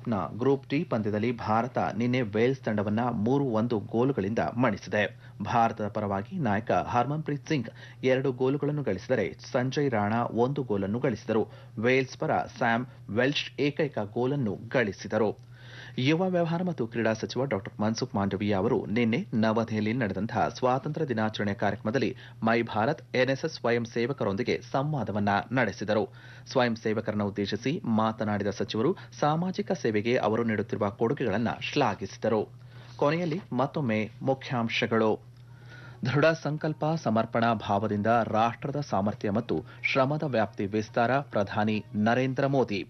ಎಫ್ನ group D ಪಂದ್ಯದಲ್ಲಿ ಭಾರತ ನಿನ್ನೆ Wales ತಂಡವನ್ನ ಮೂರು ಒಂದು ಗೋಲುಗಳಿಂದ ಮಣಿಸಿದೆ ಭಾರತದ ಪರವಾಗಿ ನಾಯಕ ಹರ್ಮನ್ಪ್ರೀತ್ ಸಿಂಗ್ ಎರಡು ಗೋಲುಗಳನ್ನು ಗಳಿಸಿದರೆ ಸಂಜಯ್ ರಾಣಾ ಒಂದು ಗೋಲನ್ನು ಗಳಿಸಿದರು ವೇಲ್ಸ್ ಪರ ಸ್ಯಾಮ್ ವೆಲ್ಶ್ ಏಕೈಕ ಗೋಲನ್ನು ಗಳಿಸಿದರು ಯುವ ವ್ಯವಹಾರ ಮತ್ತು ಕ್ರೀಡಾ ಸಚಿವ ಡಾ ಮನ್ಸುಖ್ ಮಾಂಡವೀಯ ಅವರು ನಿನ್ನೆ ನವದೆಹಲಿಯಲ್ಲಿ ನಡೆದಂತಹ ಸ್ವಾತಂತ್ರ್ಯ ದಿನಾಚರಣೆ ಕಾರ್ಯಕ್ರಮದಲ್ಲಿ ಮೈ ಭಾರತ್ ಎನ್ಎಸ್ಎಸ್ ಸ್ವಯಂ ಸೇವಕರೊಂದಿಗೆ ಸಂವಾದವನ್ನ ನಡೆಸಿದರು ಸ್ವಯಂ ಸೇವಕರನ್ನು ಉದ್ದೇಶಿಸಿ ಮಾತನಾಡಿದ ಸಚಿವರು ಸಾಮಾಜಿಕ ಸೇವೆಗೆ ಅವರು ನೀಡುತ್ತಿರುವ ಕೊಡುಗೆಗಳನ್ನು ಶ್ಲಾಘಿಸಿದರು ಕೊನೆಯಲ್ಲಿ ಮತ್ತೊಮ್ಮೆ ಮುಖ್ಯಾಂಶಗಳು ದೃಢ ಸಂಕಲ್ಪ ಸಮರ್ಪಣಾ ಭಾವದಿಂದ ರಾಷ್ಟ್ರದ ಸಾಮರ್ಥ್ಯ ಮತ್ತು ಶ್ರಮದ ವ್ಯಾಪ್ತಿ ವಿಸ್ತಾರ ಪ್ರಧಾನಿ ನರೇಂದ್ರ ಮೋದಿ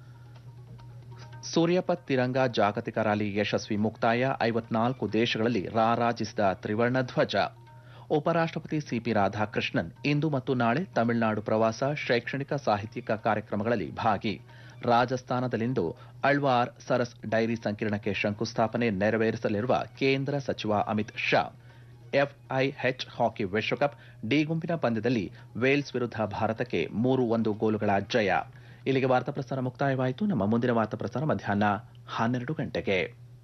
ಸೂರ್ಯಪತ್ ತಿರಂಗ ಜಾಗತಿಕ ರ್ಯಾಲಿ ಯಶಸ್ವಿ ಮುಕ್ತಾಯ ಐವತ್ನಾಲ್ಕು ದೇಶಗಳಲ್ಲಿ ರಾರಾಜಿಸಿದ ತ್ರಿವರ್ಣ ಧ್ವಜ ಉಪರಾಷ್ಟಪತಿ ಸಿಪಿ ರಾಧಾಕೃಷ್ಣನ್ ಇಂದು ಮತ್ತು ನಾಳೆ ತಮಿಳುನಾಡು ಪ್ರವಾಸ ಶೈಕ್ಷಣಿಕ ಸಾಹಿತ್ಯಿಕ ಕಾರ್ಯಕ್ರಮಗಳಲ್ಲಿ ಭಾಗಿ ರಾಜಸ್ಥಾನದಲ್ಲಿಂದು ಅಳ್ವಾರ್ ಸರಸ್ ಡೈರಿ ಸಂಕಿರಣಕ್ಕೆ ಶಂಕುಸ್ಥಾಪನೆ ನೆರವೇರಿಸಲಿರುವ ಕೇಂದ್ರ ಸಚಿವ ಅಮಿತ್ ಶಾ ಎಫ್ಐಎಚ್ ಹಾಕಿ ವಿಶ್ವಕಪ್ ಡಿ ಗುಂಪಿನ ಪಂದ್ಯದಲ್ಲಿ ವೇಲ್ಸ್ ವಿರುದ್ಧ ಭಾರತಕ್ಕೆ ಮೂರು ಒಂದು ಗೋಲುಗಳ ಜಯ ಇಲ್ಲಿಗೆ ವಾರ್ತಾ ಪ್ರಸಾರ ಮುಕ್ತಾಯವಾಯಿತು ನಮ್ಮ ಮುಂದಿನ ವಾರ್ತಾ ಪ್ರಸಾರ ಮಧ್ಯಾಹ್ನ ಹನ್ನೆರಡು ಗಂಟೆಗೆ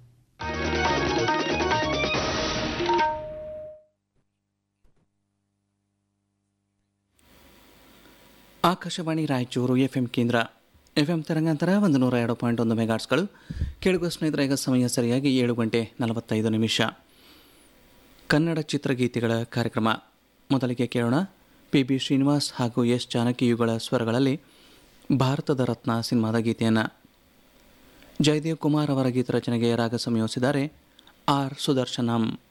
ಆಕಾಶವಾಣಿ ರಾಯಚೂರು ಎಫ್ಎಂ ಕೇಂದ್ರ ಎಫ್ಎಂ ತರಂಗಾಂತರ ಒಂದು ನೂರ ಎರಡು ಪಾಯಿಂಟ್ ಒಂದು ಮೆಗಾಟ್ಸ್ಗಳು ಕೇಳುಗ ಸ್ನೇಹಿತರ ಈಗ ಸಮಯ ಸರಿಯಾಗಿ ಏಳು ಗಂಟೆ ನಲವತ್ತೈದು ನಿಮಿಷ ಕನ್ನಡ ಚಿತ್ರಗೀತೆಗಳ ಕಾರ್ಯಕ್ರಮ ಮೊದಲಿಗೆ ಕೇಳೋಣ ಪಿ ಬಿ ಶ್ರೀನಿವಾಸ್ ಹಾಗೂ ಎಸ್ ಜಾನಕಿಯುಗಳ ಸ್ವರಗಳಲ್ಲಿ ಭಾರತದ ರತ್ನ ಸಿನಿಮಾದ ಗೀತೆಯನ್ನು ಜಯದೇವ್ ಕುಮಾರ್ ಅವರ ಗೀತ ರಚನೆಗೆ ರಾಗ ಸಂಯೋಜಿಸಿದ್ದಾರೆ ಆರ್ ಸುದರ್ಶನಂ